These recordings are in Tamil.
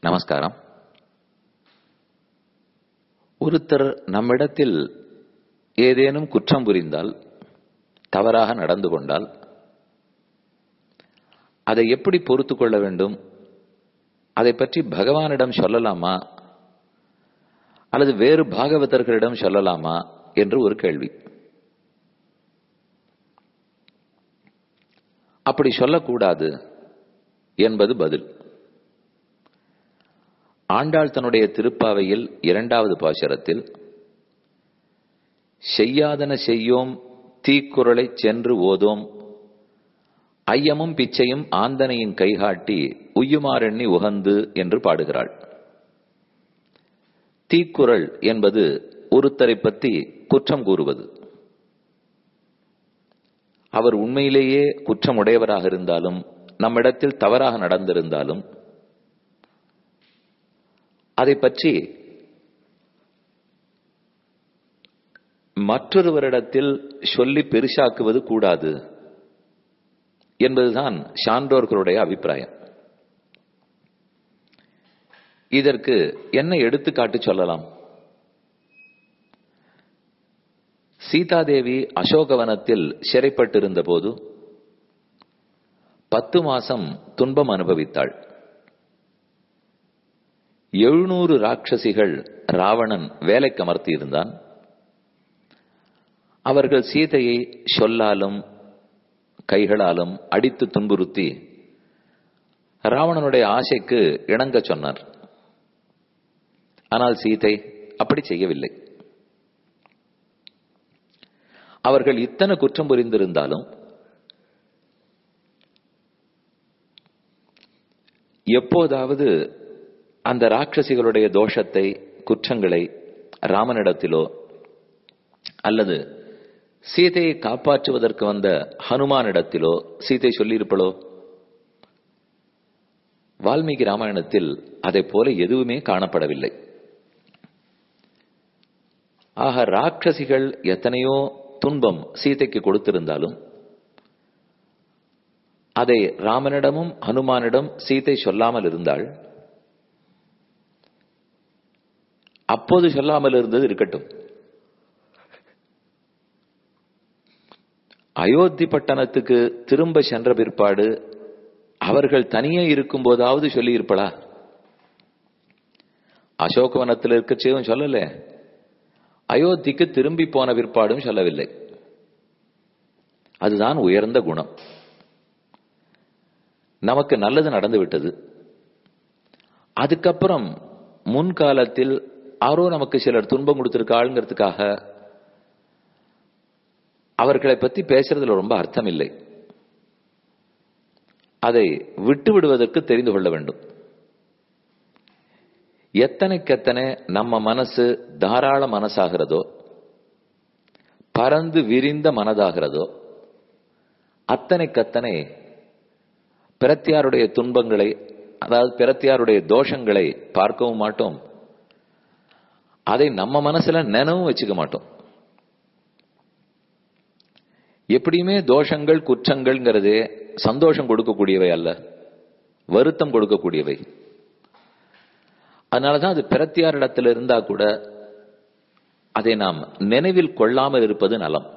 நமஸ்காரம் ஒருத்தர் நம்மிடத்தில் ஏதேனும் குற்றம் புரிந்தால் தவறாக நடந்து கொண்டால் அதை எப்படி பொறுத்து கொள்ள வேண்டும் அதை பற்றி பகவானிடம் சொல்லலாமா அல்லது வேறு பாகவதர்களிடம் சொல்லலாமா என்று ஒரு கேள்வி அப்படி சொல்லக்கூடாது என்பது பதில் ஆண்டாள் தன்னுடைய திருப்பாவையில் இரண்டாவது பாசுரத்தில் செய்யாதன செய்யோம் தீக்குறளை சென்று ஓதோம் ஐயமும் பிச்சையும் ஆந்தனையின் கைகாட்டி உய்யுமாறெண்ணி உகந்து என்று பாடுகிறாள் தீக்குறள் என்பது ஒருத்தரை பற்றி குற்றம் கூறுவது அவர் உண்மையிலேயே குற்றமுடையவராக இருந்தாலும் நம்மிடத்தில் தவறாக நடந்திருந்தாலும் அதை பற்றி மற்றொருவரிடத்தில் சொல்லி பெருசாக்குவது கூடாது என்பதுதான் சான்றோர்களுடைய அபிப்பிராயம் இதற்கு என்ன எடுத்துக்காட்டு சொல்லலாம் சீதாதேவி அசோகவனத்தில் சிறைப்பட்டிருந்த போது பத்து மாசம் துன்பம் அனுபவித்தாள் எழுநூறு ராட்சசிகள் ராவணன் வேலைக்கு அமர்த்தியிருந்தான் அவர்கள் சீதையை சொல்லாலும் கைகளாலும் அடித்து துன்புறுத்தி ராவணனுடைய ஆசைக்கு இணங்க சொன்னார் ஆனால் சீதை அப்படி செய்யவில்லை அவர்கள் இத்தனை குற்றம் புரிந்திருந்தாலும் எப்போதாவது அந்த ராட்சசிகளுடைய தோஷத்தை குற்றங்களை ராமனிடத்திலோ அல்லது சீதையை காப்பாற்றுவதற்கு வந்த ஹனுமானிடத்திலோ சீதை சொல்லியிருப்பளோ வால்மீகி ராமாயணத்தில் அதை போல எதுவுமே காணப்படவில்லை ஆக ராட்சசிகள் எத்தனையோ துன்பம் சீதைக்கு கொடுத்திருந்தாலும் அதை ராமனிடமும் ஹனுமானிடம் சீதை சொல்லாமல் இருந்தால் அப்போது சொல்லாமல் இருந்தது இருக்கட்டும் அயோத்தி பட்டணத்துக்கு திரும்ப சென்ற பிற்பாடு அவர்கள் தனியே இருக்கும் போதாவது சொல்லி இருப்பளா அசோகவனத்தில் இருக்கச்சேவும் சொல்லல அயோத்திக்கு திரும்பி போன பிற்பாடும் சொல்லவில்லை அதுதான் உயர்ந்த குணம் நமக்கு நல்லது நடந்து விட்டது அதுக்கப்புறம் முன்காலத்தில் யாரோ நமக்கு சிலர் துன்பம் கொடுத்திருக்காளுங்கிறதுக்காக அவர்களை பத்தி பேசுறதுல ரொம்ப அர்த்தம் இல்லை அதை விட்டு விடுவதற்கு தெரிந்து கொள்ள வேண்டும் எத்தனைக்கெத்தனை நம்ம மனசு தாராள மனசாகிறதோ பறந்து விரிந்த மனதாகிறதோ அத்தனைக்கத்தனை பிரத்தியாருடைய துன்பங்களை அதாவது பிரத்தியாருடைய தோஷங்களை பார்க்கவும் மாட்டோம் அதை நம்ம மனசுல நினைவும் வச்சுக்க மாட்டோம் எப்படியுமே தோஷங்கள் குற்றங்கள்ங்கிறதே சந்தோஷம் கொடுக்கக்கூடியவை அல்ல வருத்தம் கொடுக்கக்கூடியவை அதனாலதான் அது பிரத்தியாரிடத்தில் இருந்தா கூட அதை நாம் நினைவில் கொள்ளாமல் இருப்பது நலம்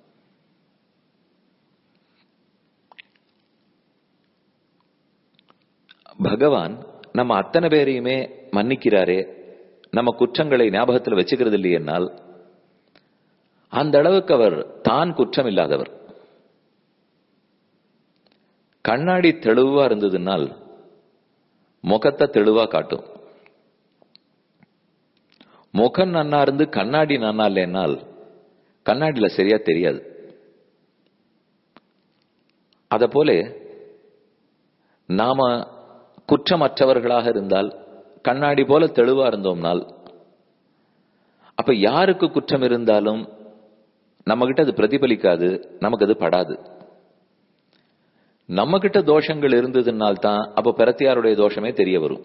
பகவான் நம்ம அத்தனை பேரையுமே மன்னிக்கிறாரே நம்ம குற்றங்களை ஞாபகத்தில் வச்சுக்கிறது இல்லையென்னால் அந்த அளவுக்கு அவர் தான் குற்றம் இல்லாதவர் கண்ணாடி தெளிவா இருந்ததுனால் முகத்தை தெளிவா காட்டும் முகம் நன்னா இருந்து கண்ணாடி நன்னா இல்லைன்னால் கண்ணாடியில சரியா தெரியாது அத போல நாம குற்றமற்றவர்களாக இருந்தால் கண்ணாடி போல தெளிவா இருந்தோம்னால் அப்ப யாருக்கு குற்றம் இருந்தாலும் நம்ம கிட்ட அது பிரதிபலிக்காது நமக்கு அது படாது நம்ம கிட்ட தோஷங்கள் இருந்ததுனால் தான் அப்ப பிரத்தியாருடைய தோஷமே தெரிய வரும்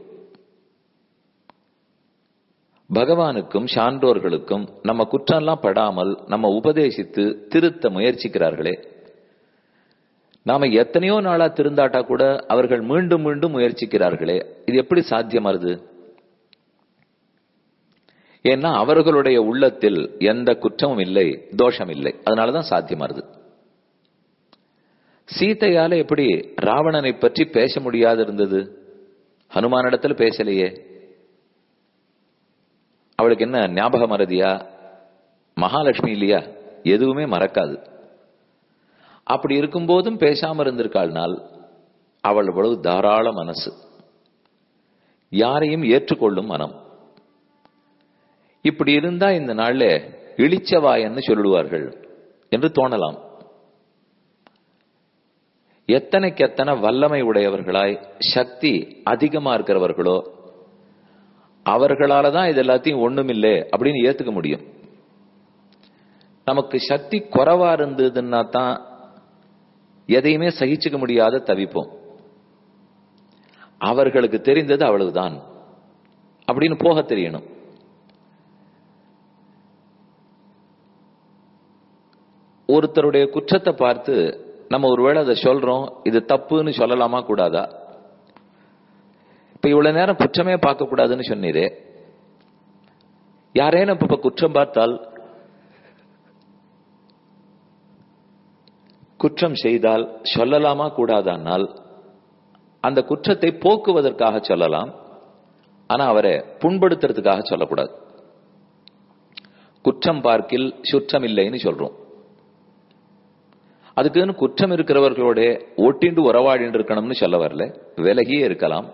பகவானுக்கும் சான்றோர்களுக்கும் நம்ம குற்றம்லாம் படாமல் நம்ம உபதேசித்து திருத்த முயற்சிக்கிறார்களே நாம எத்தனையோ நாளா திருந்தாட்டா கூட அவர்கள் மீண்டும் மீண்டும் முயற்சிக்கிறார்களே இது எப்படி சாத்தியமாறுது ஏன்னா அவர்களுடைய உள்ளத்தில் எந்த குற்றமும் இல்லை தோஷம் இல்லை அதனாலதான் சாத்தியமாறுது சீதையால எப்படி ராவணனை பற்றி பேச முடியாது இருந்தது ஹனுமானிடத்துல பேசலையே அவளுக்கு என்ன ஞாபக மறதியா மகாலட்சுமி இல்லையா எதுவுமே மறக்காது அப்படி இருக்கும்போதும் பேசாம இருந்திருக்காள்னால் அவள் அவ்வளவு தாராள மனசு யாரையும் ஏற்றுக்கொள்ளும் மனம் இப்படி இருந்தா இந்த நாள்ல இளிச்சவாயன்னு சொல்லிடுவார்கள் என்று தோணலாம் எத்தனைக்கு எத்தனை வல்லமை உடையவர்களாய் சக்தி அதிகமா இருக்கிறவர்களோ அவர்களால தான் இது எல்லாத்தையும் ஒண்ணுமில்லை அப்படின்னு ஏத்துக்க முடியும் நமக்கு சக்தி குறைவா இருந்ததுன்னா தான் எதையுமே சகிச்சுக்க முடியாத தவிப்போம் அவர்களுக்கு தெரிந்தது அவ்வளவுதான் அப்படின்னு போக தெரியணும் ஒருத்தருடைய குற்றத்தை பார்த்து நம்ம ஒருவேளை அதை சொல்றோம் இது தப்புன்னு சொல்லலாமா கூடாதா இப்ப இவ்வளவு நேரம் குற்றமே பார்க்க கூடாதுன்னு சொன்னீரே யாரேனும் இப்ப குற்றம் பார்த்தால் குற்றம் செய்தால் சொல்லலாமா கூடாதானால் அந்த குற்றத்தை போக்குவதற்காக சொல்லலாம் ஆனா அவரை புண்படுத்துறதுக்காக சொல்லக்கூடாது குற்றம் பார்க்கில் சுற்றம் இல்லைன்னு சொல்றோம் அதுக்குன்னு குற்றம் இருக்கிறவர்களோட ஒட்டிண்டு உறவாடிட்டு இருக்கணும்னு சொல்ல வரல விலகியே இருக்கலாம்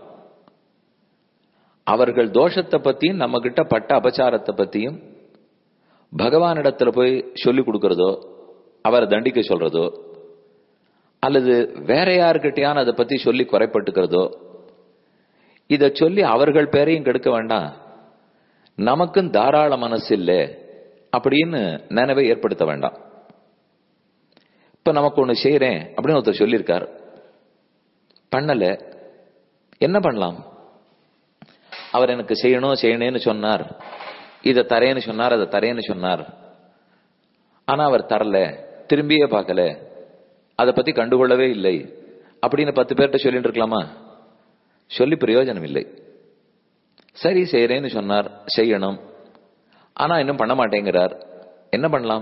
அவர்கள் தோஷத்தை பத்தியும் நம்ம கிட்ட பட்ட அபச்சாரத்தை பத்தியும் பகவானிடத்துல போய் சொல்லி கொடுக்கறதோ அவரை தண்டிக்க சொல்றதோ அல்லது வேற யாருக்கிட்டையான அதை பத்தி சொல்லி குறைப்பட்டுக்கிறதோ இத சொல்லி அவர்கள் பேரையும் கெடுக்க வேண்டாம் நமக்கும் தாராள மனசு இல்லை அப்படின்னு நினைவை ஏற்படுத்த வேண்டாம் இப்ப நமக்கு ஒண்ணு செய்யறேன் அப்படின்னு ஒருத்தர் சொல்லியிருக்கார் பண்ணல என்ன பண்ணலாம் அவர் எனக்கு செய்யணும் செய்யணும்னு சொன்னார் இதை தரேன்னு சொன்னார் அதை தரேன்னு சொன்னார் ஆனா அவர் தரல திரும்பியே பார்க்கல அதை பத்தி கண்டுகொள்ளவே இல்லை அப்படின்னு பத்து பேர்கிட்ட சொல்லிட்டு இருக்கலாமா சொல்லி பிரயோஜனம் இல்லை சரி செய்யறேன்னு சொன்னார் செய்யணும் ஆனா இன்னும் பண்ண மாட்டேங்கிறார் என்ன பண்ணலாம்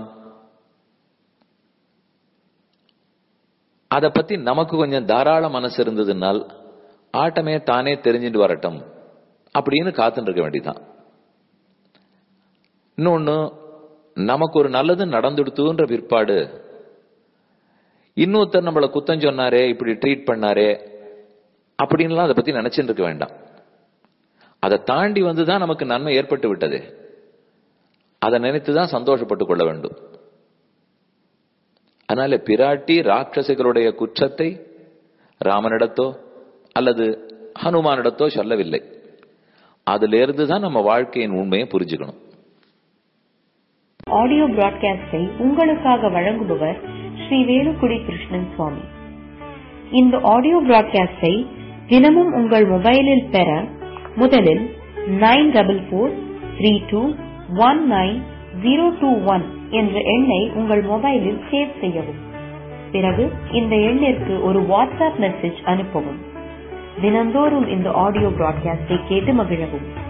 அதை பத்தி நமக்கு கொஞ்சம் தாராள மனசு இருந்ததுனால் ஆட்டமே தானே தெரிஞ்சுட்டு வரட்டும் அப்படின்னு காத்துட்டு இருக்க வேண்டியதான் இன்னொன்னு நமக்கு ஒரு நல்லது நடந்துடுத்துன்ற பிற்பாடு இன்னொருத்தர் நம்மளை குத்தம் சொன்னாரே இப்படி ட்ரீட் பண்ணாரே அப்படின்லாம் அதை பத்தி நினைச்சுட்டு இருக்க வேண்டாம் அதை தாண்டி வந்துதான் நமக்கு நன்மை ஏற்பட்டு விட்டது அதை நினைத்துதான் சந்தோஷப்பட்டுக் கொள்ள வேண்டும் அதனால பிராட்டி ராட்சசிகளுடைய குற்றத்தை ராமனிடத்தோ அல்லது ஹனுமானிடத்தோ சொல்லவில்லை அதுல இருந்து தான் நம்ம வாழ்க்கையின் உண்மையை புரிஞ்சுக்கணும் ஆடியோ பிராட்காஸ்டை உங்களுக்காக வழங்குபவர் ஸ்ரீ வேலுக்குடி கிருஷ்ணன் சுவாமி இந்த ஆடியோ பிராட்காஸ்டை தினமும் உங்கள் மொபைலில் பெற முதலில் nine double four three two one nine zero two one என்ற எண்ணை உங்கள் மொபைலில் சேவ் செய்யவும் பிறகு இந்த எண்ணிற்கு ஒரு வாட்ஸ்அப் மெசேஜ் அனுப்பவும் தினந்தோறும் இந்த ஆடியோ பிராட்காஸ்டை கேட்டு மகிழவும்